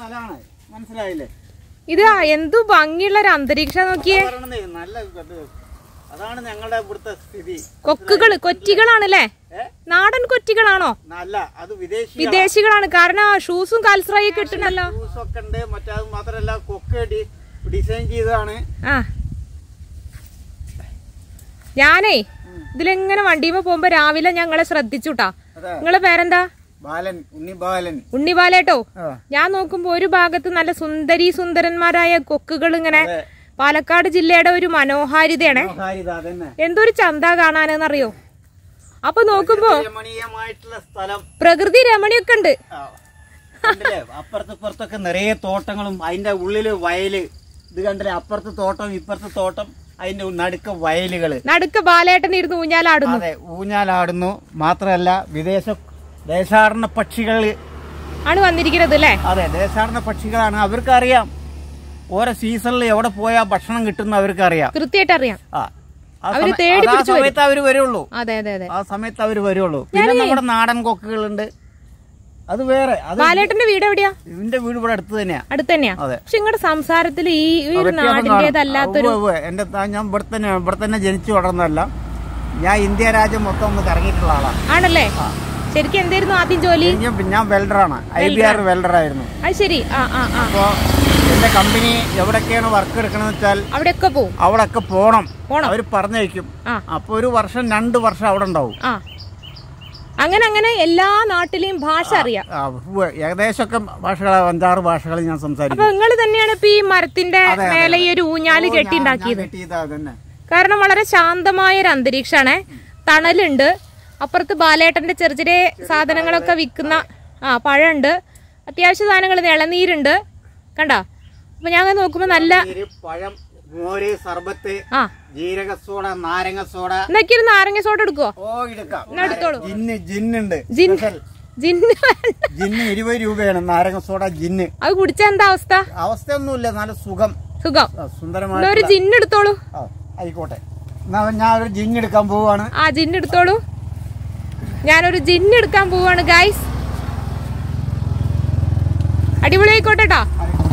സ്ഥലമാണ് മനസ്സിലായില്ലേ ഇത് എന്തു ഭംഗിയുള്ള ഒരു അന്തരീക്ഷം നോക്കിയേ പറയണതേ നല്ല ഇത്. അതാണ് ഞങ്ങളുടെ ഇവിടുത്തെ സ്ഥിതി കൊക്കുകള് കൊറ്റികളാണല്ലേ ഏ? നാടൻ കൊറ്റികളാണോ നല്ല അത് വിദേശി വിദേശികളാണ് കാരണം ഷൂസും കാൽസ്രായൊക്കെ ഇട്ടിട്ടുണ്ടല്ലോ ഒക്കെ ഉണ്ട് മറ്റേ അത് മാത്രല്ല കൊക്ക് ഡി- ഡിസൈൻ ചെയ്തതാണ് ആ ഞാനേ ഇതിലെങ്ങനെ വണ്ടിയുമ്പോ പോകുമ്പോ രാവിലെ ഞങ്ങളെ ശ്രദ്ധിച്ചുട്ടാ അതെ നിങ്ങളെ പേരെന്താ ബാലൻ ഉണ്ണി ബാലൻ ഉണ്ണിപാലേട്ടോ ആ. ഞാൻ നോക്കുമ്പോ ഒരു ഭാഗത്ത് നല്ല സുന്ദരി സുന്ദരന്മാരായ കൊക്കുകൾ ഇങ്ങനെ അതെ. പാലക്കാട് ജില്ലയുടെ ഒരു മനോഹാരിതയാണ് മനോഹാരിത അതന്നെ എന്തൊരു ചന്ത കാണാനെന്നറിയോ അപ്പൊ നോക്കുമ്പോ രമണീയമായിട്ടുള്ള സ്ഥലം പ്രകൃതി രമണിയൊക്കെ ഉണ്ട് ആ. കണ്ടില്ലേ അപ്പുറത്ത് ഇപ്പുറത്തൊക്കെ നിറയെ തോട്ടങ്ങളും അതിന്റെ ഉള്ളില് വയല് ഇത് കണ്ടില്ലേ അപ്പുറത്ത് തോട്ടം ഇപ്പുറത്ത് തോട്ടം അതിന്റെ നടുക്ക് വയലുകള് നടുക്ക് ബാലേട്ടൻ ഇരുന്ന് ഊഞ്ഞാലാടുന്നു അതെ ഊഞ്ഞാലാടുന്നു മാത്രമല്ല വിദേശ ദേശാടന പക്ഷികൾ ആണ് വന്നിരിക്കുന്നത് അല്ലേ അതെ ദേശാടന പക്ഷികളാണ് അവർക്കറിയാം ഓരോ സീസണിൽ എവിടെ പോയാൽ ഭക്ഷണം കിട്ടുന്ന അവർക്കറിയാം കൃത്യമായിട്ട് അറിയാം ആ ആ അവര് സമയ- തേടി അത് ആ പിടിച്ച് സമയത്ത് അവര് വരുള്ളൂ അതെ അതെ അതെ ആ സമയത്ത് അവര് വരുള്ളൂ പിന്നെ നമ്മുടെ നാടൻ കൊക്കുകളുണ്ട് അത് വേറെ അത് ബാലേട്ടന്റെ വീട് എവിടെയാ ഇതിന്റെ വീട് ഇവിടെ അടുത്ത് തന്നെയാ അടുത്ത് തന്നെയാ അതെ പക്ഷെ നിങ്ങളുടെ സംസാരത്തിൽ ഈ ഈ ഒരു വ്യത്യാസം കാണും. നാടിന്റേതല്ലാത്തൊരു ഉവ്വ് ഉവ്വ്. എന്റെ ത- ഞാൻ ഇവിടെ തന്നെ ഇവിടെ തന്നെ ജനിച്ചു വളർന്നതല്ല ഞാൻ ഇന്ത്യ രാജ്യം മൊത്തം ഒന്ന് കറങ്ങിയിട്ടുള്ള ആളാണ് ആണല്ലേ ശരിക്കും എന്തായിരുന്നു ആദ്യം ജോലി എനിക്ക് ഞാൻ വെൽഡറാണ് ഐ ബി ആർ വെൽഡറായിരുന്നു അത് ശരി ആ ആ ആ അപ്പോൾ എന്റെ കമ്പനി എവിടൊക്കെയാണ് വർക്ക് എടുക്കണമെന്ന് വെച്ചാൽ അവിടെയൊക്കെ പോവും അവിടൊക്കെ പോണം പോണം. അവർ പറഞ്ഞയക്കും ആ. അപ്പൊ ഒരു വർഷം രണ്ട് വർഷം അവിടെ ഉണ്ടാവും ആ അങ്ങനെ അങ്ങനെ എല്ലാ നാട്ടിലെയും ഭാഷ അറിയാം ആ, ഉവ്വ്. ഏകദേശമൊക്കെ ഭാഷകൾ അഞ്ചാറ് ഭാഷകൾ ഞാൻ സംസാരിക്കും അപ്പൊ നിങ്ങൾ തന്നെയാണ് ഇപ്പൊ ഈ മരത്തിന്റെ മേലെ ഈ ഒരു ഊഞ്ഞാല് കെട്ടി ഉണ്ടാക്കിയത് കെട്ടിയതാ തന്നെ കാരണം വളരെ ശാന്തമായ ഒരു അന്തരീക്ഷാണ് തണലുണ്ട് അപ്പുറത്ത് ബാലേട്ടന്റെ ചെറിയ ചെറിയ സാധനങ്ങളൊക്കെ വിൽക്കുന്ന ആ പഴമുണ്ട് അത്യാവശ്യ സാധനങ്ങൾ ഇളനീരുണ്ട് കണ്ടോ അപ്പൊ ഞാൻ അങ്ങനെ നോക്കുമ്പോ നല്ല നീര്, പഴം മോര് സർബത്ത് ആ ജീരക സോഡ നാരങ്ങ സോഡ എന്നൊക്കെ ഒരു നാരങ്ങ സോഡ എടുക്കുവോ ഓ എടുക്കാം എന്നാ എടുത്തോളൂ ജിന്ന് ജിന്നുണ്ട് ജിൻ സ്പെഷ്യൽ. ജിന്ന് വേണ്ട ജിന്ന് ഇരുപത് രൂപയാണ് നാരങ്ങ സോഡ ജിന്ന് അത് കുടിച്ചാ എന്താ അവസ്ഥ അവസ്ഥയൊന്നുമില്ല നല്ല സുഖം സുഖം ആ, എന്നാ സുന്ദരമായ ഒരു ജിന്ന് എടുത്തോളൂ ആ, ആയിക്കോട്ടെ എന്നാ ഞാൻ ഒരു ജിന്ന് എടുക്കാൻ പോവാണ് ആ ജിന്ന് എടുത്തോളൂ ഞാനൊരു ജിന്ന് എടുക്കാൻ പോവാണ് ഗൈസ് അടിപൊളി ആയിക്കോട്ടെ ട്ടോ.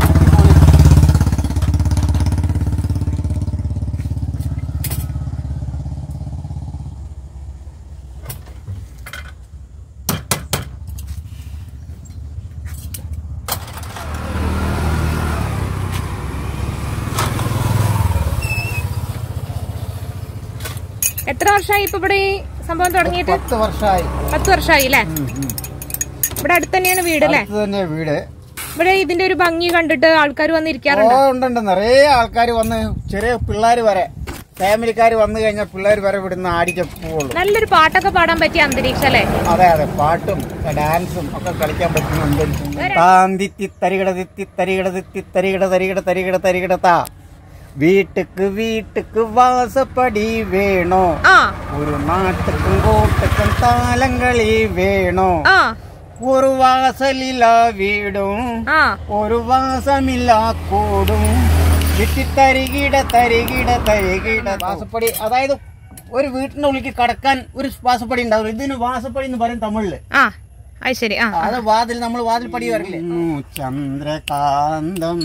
എത്ര വർഷമായി ഇപ്പൊ ഇവിടെ ഈ സംഭവം തുടങ്ങിയിട്ട് പത്ത് വർഷമായി പത്ത് വർഷമായി അല്ലേ ഉം, ഉം. ഇവിടെ അടുത്ത് തന്നെയാണ് വീട് അല്ലേ അടുത്ത് തന്നെ വീട് ഇവിടെ ഇതിന്റെ ഒരു ഭംഗി കണ്ടിട്ട് ആൾക്കാർ ഓ വന്നിരിക്കാറുണ്ട് ഉണ്ടുണ്ട് നിറയെ ആൾക്കാർ വന്ന് ചെറിയ പിള്ളേർ വരെ ഫാമിലിക്കാർ വന്നു കഴിഞ്ഞാൽ പിള്ളേർ വരെ ഇവിടുന്ന് ആടിച്ച പോവുള്ളൂ നല്ലൊരു പാട്ടൊക്കെ പാടാൻ പറ്റിയ അന്തരീക്ഷം അല്ലേ അതെ അതെ പാട്ടും ഡാൻസും ഒക്കെ കളിക്കാൻ പറ്റുന്ന അന്തരീക്ഷം. താൻ തിത്തി തരികിട തിത്തി തരികിട തിത്തി തരികിട തരികിട തരികിട തരികിട താ വീട്ടുക്ക് വീട്ടുക്ക് വാസപ്പടി വേണോ ആ ഒരു നാട്ടുക്കും കോട്ടുക്കും താലങ്ങളി വേണോ ആ ഒരു വാസലില്ല വീടും ആ ഒരു വാസമില്ല കൂടും വിത്തി തരികിട തരികിട തരികിട വാസപ്പടി അതായത് ഒരു വീട്ടിന്റെ ഉള്ളിലേക്ക് കടക്കാൻ ഒരു വാസപ്പടി ഉണ്ടാവും ഇതിന് വാസപ്പടി എന്ന് പറയും തമിഴില് ആ അത് ശരി ആ അത് വാതിൽ നമ്മൾ വാതിൽ പടി വരില്ലേ ചന്ദ്രകാന്തം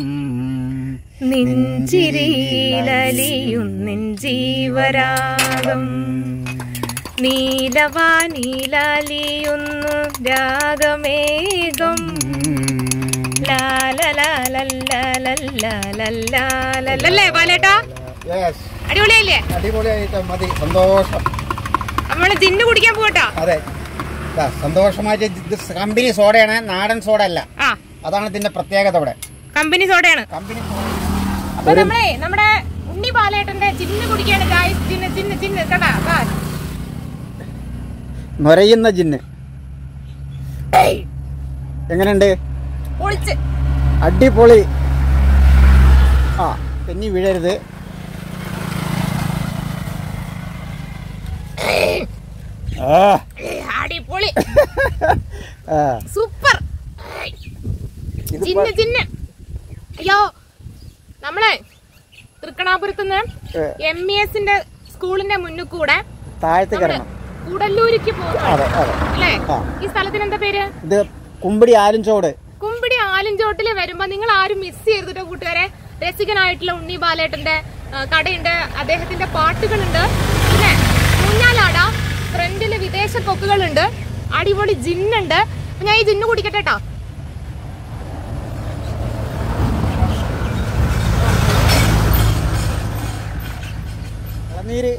നെഞ്ചിരിയിലലിയും ജീവരാഗം നീലവാനിലലിയുന്നു രാഗമേഘം ലാലലാലല്ലാലല്ലാലല്ലാലല്ലേ ബാലേട്ടാ Yes. അടിപൊളിയല്ലേ അടിപൊളിയായിട്ട് മതി സന്തോഷം നമ്മള് ജിന്ന് കുടിക്കാൻ പോകട്ടോ അതെ ദാ, സന്തോഷമായിട്ട് ഇത് കമ്പനി സോഡയാണ് നാടൻ സോഡ അല്ല ആ അതാണ് ഇതിന്റെ പ്രത്യേകത ഇവിടെ കമ്പനി സോഡയാണ് കമ്പനി അപ്പൊ നമ്മളെ നമ്മുടെ ഉണ്ണി ബാലേട്ടന്റെ ജിന്ന് കുടിക്കാണ് ഗായ്സ് ജിന്ന് ജിന്ന് ജിന്ന് കണ്ടാ വാ. നൊരയുന്ന ജിന്ന് എങ്ങനെയുണ്ട് പൊളിച്ച് അടിപൊളി ആ തെന്നി വീഴരുത് ആ, അടിപൊളി ആ. സൂപ്പർ ഇതിപ്പോ- ജിന്ന് ജിന്ന് അയ്യോ നമ്മളെ തൃക്കണാപുരത്തുനിന്ന് ഏ, എം ഇ എസിന്റെ സ്കൂളിന്റെ മുന്നിൽ കൂടെ താഴത്ത് നമ്മള് കയറണം കൂടല്ലൂരിക്ക് പോകുന്നു അതെ അതെ അല്ലേ ആ. ഈ സ്ഥലത്തിന് എന്താ പേര് ഇത് കുമ്പിടി ആലുംചോട് കുമ്പിടി ആലിൻചോട്ടില് വരുമ്പോ നിങ്ങൾ ആരും മിസ് ചെയ്തിട്ടോ കൂട്ടുകാരെ രസികനായിട്ടുള്ള ഉണ്ണി ബാലേട്ടന്റെ ആ, കടയുണ്ട് അദ്ദേഹത്തിന്റെ പാട്ടുകളുണ്ട് പിന്നെ ഊഞ്ഞാലാട ഫ്രണ്ടില് വിദേശ കൊക്കുകളുണ്ട് അടിപൊളി ജിന്നുണ്ട് അപ്പൊ ഞാൻ ഈ ജിന്ന് കുടിക്കട്ടെ ട്ടോ. ഇളനീര്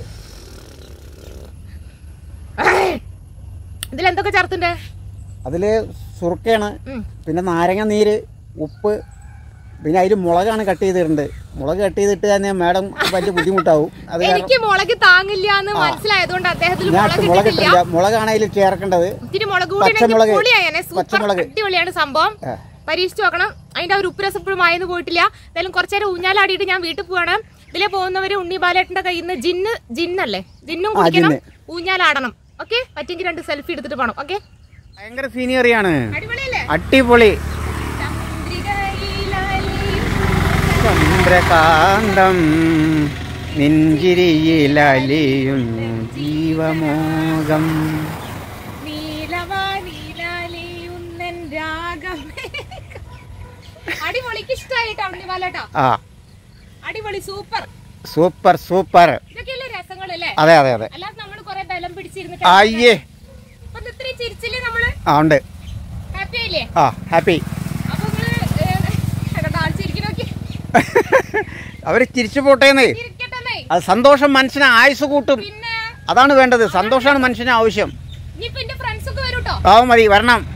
ഇതിലെന്തൊക്കെ ചേർത്തുണ്ട് അതില് സുറുക്കയാണ് ഉം. പിന്നെ നാരങ്ങ നീര് ഉപ്പ് പിന്നെ അതിൽ മുളകാണ് കട്ട് ചെയ്തിട്ടുണ്ട് മുളക് കട്ട് ചെയ്തിട്ട് തന്നെ മാഡം വലിയ ബുദ്ധിമുട്ടാവും അത് കാരണം എനിക്ക് മുളക് താങ്ങില്ല എന്ന് മനസ്സിലായതുകൊണ്ട് അദ്ദേഹത്തിൽ ഞാൻ മുളക് മുളക് ഇട്ടിട്ടില്ല ഇട്ടില്ല മുളകാണ് അതിൽ ചേർക്കേണ്ടത് ഇത്തിരി മുളക് കൂടി പച്ചമുളക്. പൊളിയായനെ സൂപ്പർ പച്ചമുളക്. അടിപൊളിയാണ് സംഭവം ആ. പരീക്ഷിച്ചു നോക്കണം അതിന്റെ ഒരു ഉപ്പുരസം ഇപ്പോഴും ആയെന്ന് പോയിട്ടില്ല എന്തായാലും കുറച്ചേരം ഊഞ്ഞാലാടിയിട്ട് ഞാൻ വീട്ടിൽ പോവാണ് ഇതിലെ പോകുന്നവര് ഉണ്ണി ബാലേട്ടന്റെ കയ്യിൽ നിന്ന് ജിന്ന് ജിന്നല്ലേ ജിന്നും ആ, കുടിക്കണം ജിന്ന്. ഊഞ്ഞാലാടണം ഓക്കെ പറ്റെങ്കിൽ രണ്ട് സെൽഫി എടുത്തിട്ട് പോകണം ഓക്കെ ഭയങ്കര സീനിയറിയാണ് അടിപൊളിയല്ലേ അടിപൊളി ചന്ദ്രകാന്തം നെഞ്ചിരിയിലലിയുന്നു ജീവമോകം നീലവാനിലലിയുന്നൻ രാഗമേ. അടിപൊളിക്ക് ഇഷ്ടായിട്ടോ ഉണ്ണി ബാലേട്ടാ ആ അടിപൊളി സൂപ്പർ സൂപ്പർ സൂപ്പർ ഇതൊക്കെയല്ലേ രസങ്ങളല്ലേ അതെ അതെ അതെ അല്ലാതെ നമ്മള് കൊറേ ബലം പിടിച്ചിരുന്നിട്ട് അയ്യേ അപ്പൊ ഇത് ഇത്രയും ചിരിച്ചില്ലേ നമ്മള് ആ ഉണ്ട് ഹാപ്പി ആയില്ലേ ആ ഹാപ്പി അപ്പൊ നിങ്ങള് ചിരിക്കണ നോക്കി അവര് തിരിച്ചു പോട്ടേന്ന് ചിരിക്കട്ടെന്നേ അത് സന്തോഷം മനസ്സിന് ആയുസ് കൂട്ടും പിന്നെ അതാണ് വേണ്ടത് സന്തോഷമാണ് മനുഷ്യന് ആവശ്യം ഇനിയിപ്പൊ എന്റെ ഫ്രണ്ട്സ് ഒക്കെ വരൂട്ടോ ആ മതി വരണം